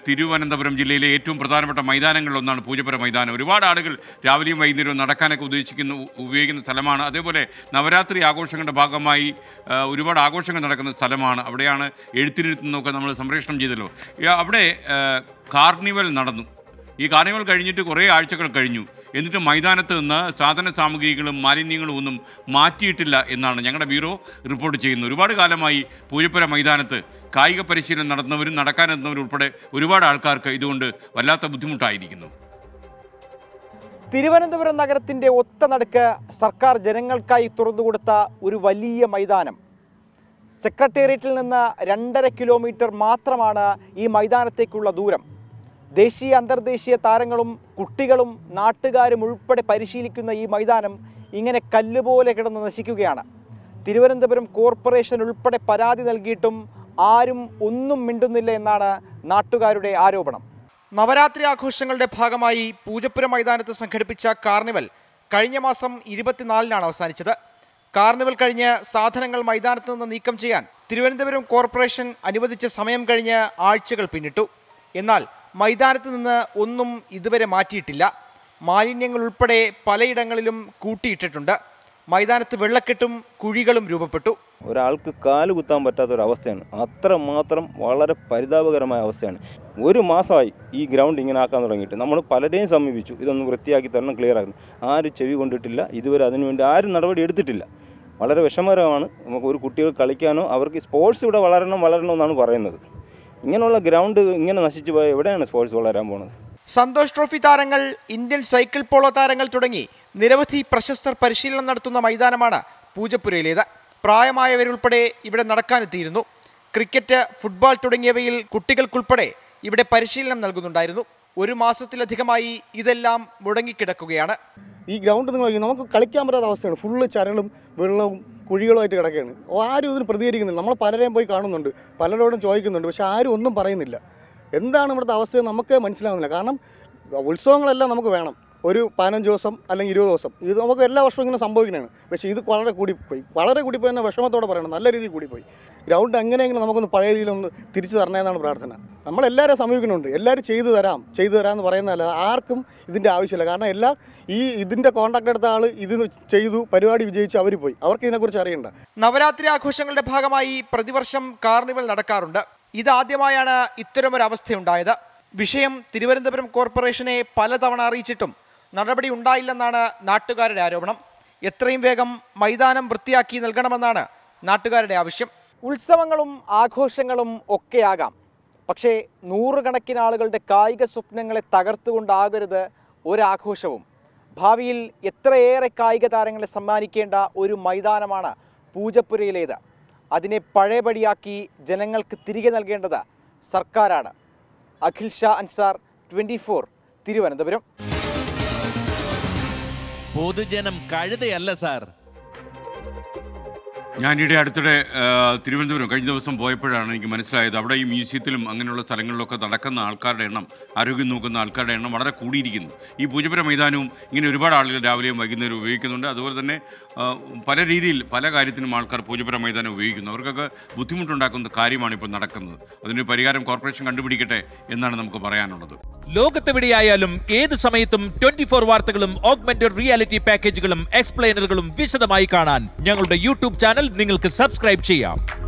തിരുവനന്തപുരം ജില്ലയിലെ ഏറ്റവും പ്രധാനപ്പെട്ട മൈതാനങ്ങളിലൊന്നാണ് പൂജപ്പുര മൈതാനം ഒരുപാട് ആളുകൾ രാവിലെയും വൈകുന്നേരവും നടക്കാനൊക്കെ ഉദ്ദേശിക്കുന്ന ഉപയോഗിക്കുന്ന സ്ഥലമാണ് അതേപോലെ നവരാത്രി ആഘോഷങ്ങളുടെ ഭാഗമായി ആ, ഒരുപാട് ആഘോഷങ്ങൾ നടക്കുന്ന സ്ഥലമാണ് അവിടെയാണ് എഴുത്തിനിരുത്തുന്നതൊക്കെ നമ്മൾ സംപ്രേഷണം ചെയ്തല്ലോ ഈ അവിടെ ആ, കാർണിവൽ നടന്നു ഈ കാർണിവൽ കഴിഞ്ഞിട്ട് കുറേ ആഴ്ചകൾ കഴിഞ്ഞു എന്നിട്ട് മൈതാനത്ത് നിന്ന് സാധന സാമഗ്രികളും മാലിന്യങ്ങളും ഒന്നും മാറ്റിയിട്ടില്ല എന്നാണ് ഞങ്ങളുടെ ബ്യൂറോ റിപ്പോർട്ട് ചെയ്യുന്നത് ഒരുപാട് കാലമായി പൂജപ്പുര മൈതാനത്ത് കായിക പരിശീലനം നടത്തുന്നവരും നടക്കാനെത്തുന്നവരും ഉൾപ്പെടെ ഒരുപാട് ആൾക്കാർക്ക് ഇതുകൊണ്ട് വല്ലാത്ത ബുദ്ധിമുട്ടായിരിക്കുന്നു തിരുവനന്തപുരം നഗരത്തിന്റെ ഒത്ത നടുക്ക് സർക്കാർ ജനങ്ങൾക്കായി തുറന്നുകൊടുത്ത ഒരു വലിയ മൈതാനം സെക്രട്ടേറിയറ്റിൽ നിന്ന് രണ്ടര കിലോമീറ്റർ മാത്രമാണ് ഈ മൈതാനത്തേക്കുള്ള ദൂരം ദേശീയ അന്തർദേശീയ താരങ്ങളും കുട്ടികളും നാട്ടുകാരും ഉൾപ്പെടെ പരിശീലിക്കുന്ന ഈ മൈതാനം ഇങ്ങനെ കല്ലുപോലെ കിടന്ന് നശിക്കുകയാണ് തിരുവനന്തപുരം കോർപ്പറേഷൻ ഉൾപ്പെടെ പരാതി നൽകിയിട്ടും ആരും ഒന്നും മിണ്ടുന്നില്ല എന്നാണ് നാട്ടുകാരുടെ ആരോപണം നവരാത്രി ആഘോഷങ്ങളുടെ ഭാഗമായി പൂജപ്പുര മൈതാനത്ത് സംഘടിപ്പിച്ച കാർണിവൽ കഴിഞ്ഞ മാസം ഇരുപത്തിനാലിനാണ് അവസാനിച്ചത് കാർണിവൽ കഴിഞ്ഞ് സാധനങ്ങൾ മൈതാനത്ത് നിന്ന് നീക്കം ചെയ്യാൻ തിരുവനന്തപുരം കോർപ്പറേഷൻ അനുവദിച്ച സമയം കഴിഞ്ഞ് ആഴ്ചകൾ പിന്നിട്ടു എന്നാൽ മൈതാനത്ത് നിന്ന് ഒന്നും ഇതുവരെ മാറ്റിയിട്ടില്ല മാലിന്യങ്ങൾ ഉൾപ്പെടെ പലയിടങ്ങളിലും കൂട്ടിയിട്ടിട്ടുണ്ട് മൈതാനത്ത് വെള്ളക്കെട്ടും കുഴികളും രൂപപ്പെട്ടു ഒരാൾക്ക് കാല് കുത്താൻ പറ്റാത്ത ഒരു അവസ്ഥയാണ് അത്ര മാത്രം വളരെ പരിതാപകരമായ അവസ്ഥയാണ് ഒരു മാസമായി ഈ ഗ്രൗണ്ട് ഇങ്ങനെ ആക്കാൻ തുടങ്ങിയിട്ട് നമ്മൾ പലരെയും സമീപിച്ചു ഇതൊന്ന് വൃത്തിയാക്കി തരണം ക്ലിയർ ആക്കണം ആരും ചെവി കൊണ്ടിട്ടില്ല ഇതുവരെ അതിനുവേണ്ടി ആരും നടപടി എടുത്തിട്ടില്ല വളരെ വിഷമകരമാണ് നമുക്ക് ഒരു കുട്ടികൾ കളിക്കാനോ അവർക്ക് സ്പോർട്സ് ഇവിടെ വളരണം വളരണം എന്നാണ് പറയുന്നത് ഇങ്ങനെയുള്ള ഗ്രൗണ്ട് ഇങ്ങനെ നശിച്ചു പോയാൽ എവിടെയാണ് സ്പോർട്സ് വളരാൻ പോകുന്നത് സന്തോഷ് ട്രോഫി താരങ്ങൾ ഇന്ത്യൻ സൈക്കിൾ പോളോ താരങ്ങൾ തുടങ്ങി നിരവധി പ്രശസ്തർ പരിശീലനം നടത്തുന്ന മൈതാനമാണ് പൂജപ്പുരയിലേത് പ്രായമായവരുൾപ്പെടെ ഇവിടെ നടക്കാനെത്തിയിരുന്നു ക്രിക്കറ്റ് ഫുട്ബോൾ തുടങ്ങിയവയിൽ കുട്ടികൾക്കുൾപ്പെടെ ഇവിടെ പരിശീലനം നൽകുന്നുണ്ടായിരുന്നു ഒരു മാസത്തിലധികമായി ഇതെല്ലാം മുടങ്ങിക്കിടക്കുകയാണ് ഈ ഗ്രൗണ്ട് നിങ്ങൾ നോക്കി നമുക്ക് കളിക്കാൻ പറ്റാത്ത അവസ്ഥയാണ് ഫുള്ള് ചരളും വെള്ളവും കുഴികളുമായിട്ട് കിടക്കുകയാണ് ഓ, ആരും ഇതിന് പ്രതികരിക്കുന്നില്ല നമ്മൾ പലരെയും പോയി കാണുന്നുണ്ട് പലരോടും ചോദിക്കുന്നുണ്ട് പക്ഷെ ആരും ഒന്നും പറയുന്നില്ല എന്താണ് ഇവിടുത്തെ അവസ്ഥ നമുക്ക് മനസ്സിലാവുന്നില്ല കാരണം ഉത്സവങ്ങളെല്ലാം നമുക്ക് വേണം ഒരു പതിനഞ്ച് ദിവസം അല്ലെങ്കിൽ ഇരുപത് ദിവസം ഇത് നമുക്ക് എല്ലാ വർഷവും ഇങ്ങനെ സംഭവിക്കുന്നതാണ് പക്ഷേ ഇത് വളരെ കൂടിപ്പോയി വളരെ കൂടിപ്പോയി എന്ന വിഷമത്തോടെ പറയണം നല്ല രീതിയിൽ കൂടിപ്പോയി ഗ്രൗണ്ട് എങ്ങനെയെങ്കിലും നമുക്കൊന്ന് പഴയ രീതിയിലൊന്ന് തിരിച്ചു തരണേന്നാണ് പ്രാർത്ഥന നമ്മളെല്ലാവരും സമീപിക്കുന്നുണ്ട് എല്ലാവരും ചെയ്തു തരാം ചെയ്തു തരാം എന്ന് പറയുന്നതല്ല ആർക്കും ഇതിൻ്റെ ആവശ്യമില്ല കാരണം എല്ലാ ഈ ഇതിൻ്റെ കോൺട്രാക്ട് എടുത്ത ആൾ ഇത് ചെയ്തു പരിപാടി വിജയിച്ചു അവർ പോയി അവർക്ക് ഇതിനെക്കുറിച്ച് അറിയണ്ട നവരാത്രി ആഘോഷങ്ങളുടെ ഭാഗമായി പ്രതിവർഷം കാർണിവൽ നടക്കാറുണ്ട് ഇതാദ്യമായാണ് ഇത്തരമൊരു അവസ്ഥയുണ്ടായത് വിഷയം തിരുവനന്തപുരം കോർപ്പറേഷനെ പലതവണ അറിയിച്ചിട്ടും നടപടി ഉണ്ടായില്ലെന്നാണ് നാട്ടുകാരുടെ ആരോപണം എത്രയും വേഗം മൈതാനം വൃത്തിയാക്കി നൽകണമെന്നാണ് നാട്ടുകാരുടെ ആവശ്യം ഉത്സവങ്ങളും ആഘോഷങ്ങളും ഒക്കെയാകാം പക്ഷേ നൂറുകണക്കിന് ആളുകളുടെ കായിക സ്വപ്നങ്ങളെ തകർത്തുകൊണ്ടാകരുത് ഒരാഘോഷവും ഭാവിയിൽ എത്രയേറെ കായിക താരങ്ങളെ സമ്മാനിക്കേണ്ട ഒരു മൈതാനമാണ് പൂജപ്പുരയിലേത് അതിനെ പഴയപടിയാക്കി ജനങ്ങൾക്ക് തിരികെ നൽകേണ്ടത് സർക്കാരാണ് അഖിൽ ഷാ അൻസാർ ട്വൻറ്റി തിരുവനന്തപുരം പൊതുജനം കഴുതയല്ല സാർ ഞാനിവിടെ അടുത്തിടെ ആ, തിരുവനന്തപുരം കഴിഞ്ഞ ദിവസം പോയപ്പോഴാണ് എനിക്ക് മനസ്സിലായത് അവിടെ ഈ മ്യൂസിയത്തിലും അങ്ങനെയുള്ള സ്ഥലങ്ങളിലൊക്കെ നടക്കുന്ന ആൾക്കാരുടെ എണ്ണം ആരോഗ്യം നോക്കുന്ന ആൾക്കാരുടെ എണ്ണം വളരെ കൂടിയിരിക്കുന്നു ഈ പൂജപ്പുര മൈതാനവും ഇങ്ങനെ ഒരുപാട് ആളുകൾ രാവിലെയും വൈകുന്നേരവും ഉപയോഗിക്കുന്നുണ്ട് അതുപോലെ തന്നെ ആ, പല രീതിയിൽ പല കാര്യത്തിനും ആൾക്കാർ പൂജപ്പുര മൈതാനം ഉപയോഗിക്കുന്നു അവർക്കൊക്കെ ബുദ്ധിമുട്ടുണ്ടാക്കുന്ന കാര്യമാണ് ഇപ്പോൾ നടക്കുന്നത് അതിനൊരു പരിഹാരം കോർപ്പറേഷൻ കണ്ടുപിടിക്കട്ടെ എന്നാണ് നമുക്ക് പറയാനുള്ളത് ലോകത്തെവിടെയായാലും ഏത് സമയത്തും ട്വന്റി ഫോർ വാർത്തകളും ഓഗ്മെന്റഡ് റിയാലിറ്റി പാക്കേജുകളും എക്സ്പ്ലെയിനറുകളും വിശദമായി കാണാൻ ഞങ്ങളുടെ യൂട്യൂബ് ചാനൽ നിങ്ങൾക്ക് സബ്സ്ക്രൈബ് ചെയ്യാം